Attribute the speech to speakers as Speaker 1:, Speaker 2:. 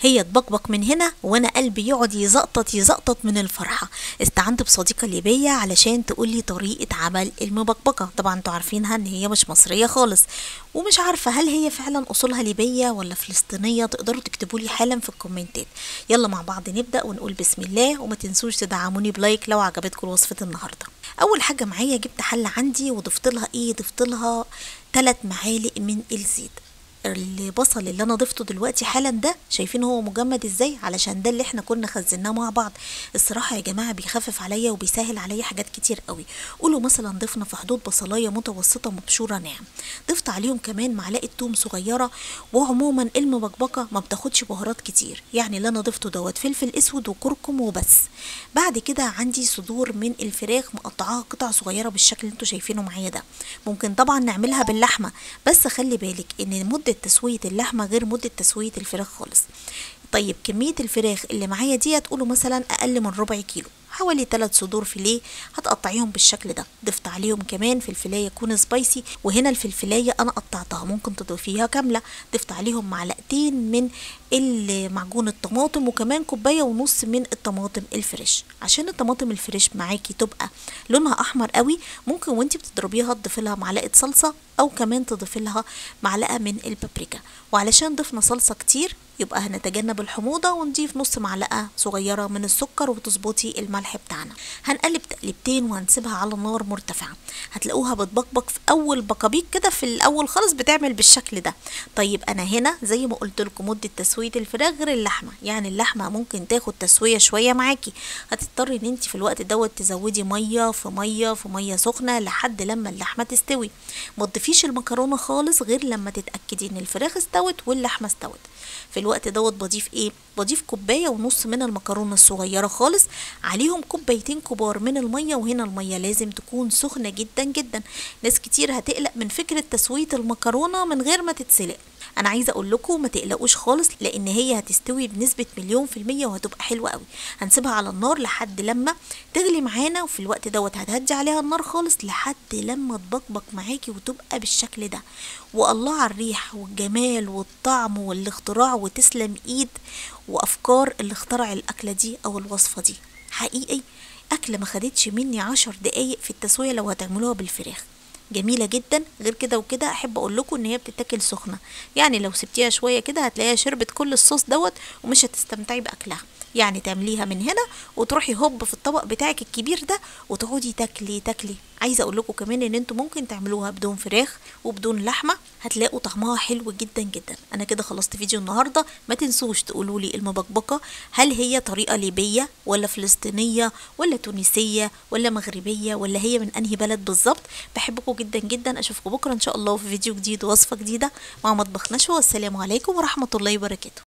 Speaker 1: هي تبقبق من هنا وانا قلبي يقعد يزقطط يزقطط من الفرحه استعنت بصديقه ليبيه علشان تقولي طريقه عمل المبكبكه طبعا انتوا عارفينها ان هي مش مصريه خالص ومش عارفه هل هي فعلا اصولها ليبيه ولا فلسطينيه تقدروا تكتبوا لي حالا في الكومنتات يلا مع بعض نبدا ونقول بسم الله وما تنسوش تدعموني بلايك لو عجبتكم وصفه النهارده اول حاجه معايا جبت حله عندي وضفت لها ايه ضفت لها 3 معالق من الزيت البصل اللي انا ضفته دلوقتي حالا ده شايفين هو مجمد ازاي علشان ده اللي احنا كنا خزناه مع بعض الصراحه يا جماعه بيخفف عليا وبيسهل عليا حاجات كتير قوي قولوا مثلا ضفنا في حدود بصلايه متوسطه مبشوره ناعم ضفت عليهم كمان معلقه توم صغيره وعموما المبكبكه ما بتاخدش بهارات كتير يعني اللي انا ضفته دوت فلفل اسود وكركم وبس بعد كده عندي صدور من الفراخ مقطعاها قطع صغيره بالشكل اللي انتوا شايفينه معايا ده ممكن طبعا نعملها باللحمه بس خلي بالك ان مده تسويه اللحمه غير مده تسويه الفراخ خالص طيب كميه الفراخ اللي معايا دي هتقولوا مثلا اقل من ربع كيلو حوالي 3 صدور فيليه هتقطعيهم بالشكل ده ضفت عليهم كمان فلفلايه يكون سبايسي وهنا الفلفلايه انا قطعتها ممكن تضيفيها كامله ضفت عليهم معلقتين من معجون الطماطم وكمان كوبايه ونص من الطماطم الفريش عشان الطماطم الفريش معاكي تبقى لونها احمر قوي ممكن وانتي بتضربيها تضيفي لها معلقه صلصه او كمان تضيفي لها معلقه من البابريكا وعلشان ضفنا صلصه كتير يبقى هنتجنب الحموضه ونضيف نص معلقه صغيره من السكر وتظبطي الملح بتاعنا هنقلب تقلبتين وهنسيبها على نار مرتفعه هتلاقوها بتبقبق في اول بقابيق كده في الاول خالص بتعمل بالشكل ده طيب انا هنا زي ما قلت لكم مده تسويه الفراخ غير اللحمه يعني اللحمه ممكن تاخد تسويه شويه معاكي هتضطري ان انت في الوقت دوت تزودي ميه في ميه في ميه سخنه لحد لما اللحمه تستوي ما تضيفيش المكرونه خالص غير لما تتاكدي ان الفراخ استوت واللحمه استوت في الوقت دوت بضيف ايه بضيف كوبايه ونص من المكرونه الصغيره خالص عليهم كوبايتين كبار من الميه وهنا الميه لازم تكون سخنه جدا جدا ناس كتير هتقلق من فكره تسويه المكرونه من غير ما تتسلق انا عايزه اقول لكم ما تقلقوش خالص لان هي هتستوي بنسبه مليون في الميه وهتبقى حلوه قوي هنسيبها على النار لحد لما تغلي معانا وفي الوقت دوت هتهدي عليها النار خالص لحد لما تبقبق معاكي وتبقى بالشكل ده والله على الريح والجمال والطعم والاختراع وتسلم ايد وافكار اللي اخترع الاكله دي او الوصفه دي حقيقي اكله ما خدتش مني عشر دقايق في التسويه لو هتعملوها بالفراخ جميله جدا غير كده وكده احب اقول لكم ان هي بتتاكل سخنه يعني لو سبتيها شويه كده هتلاقيها شربت كل الصوص دوت ومش هتستمتعي باكلها يعني تعمليها من هنا وتروحي هوب في الطبق بتاعك الكبير ده وتقعدي تاكلي تاكلي عايزه اقول لكم كمان ان انتوا ممكن تعملوها بدون فراخ وبدون لحمه هتلاقوا طعمها حلو جدا جدا انا كده خلصت فيديو النهارده ما تنسوش تقولوا لي المبكبكه هل هي طريقه ليبيه ولا فلسطينيه ولا تونسيه ولا مغربيه ولا هي من انهي بلد بالظبط بحبكم جدا جدا اشوفكم بكره ان شاء الله في فيديو جديد ووصفه جديده مع مطبخ نشوى والسلام عليكم ورحمه الله وبركاته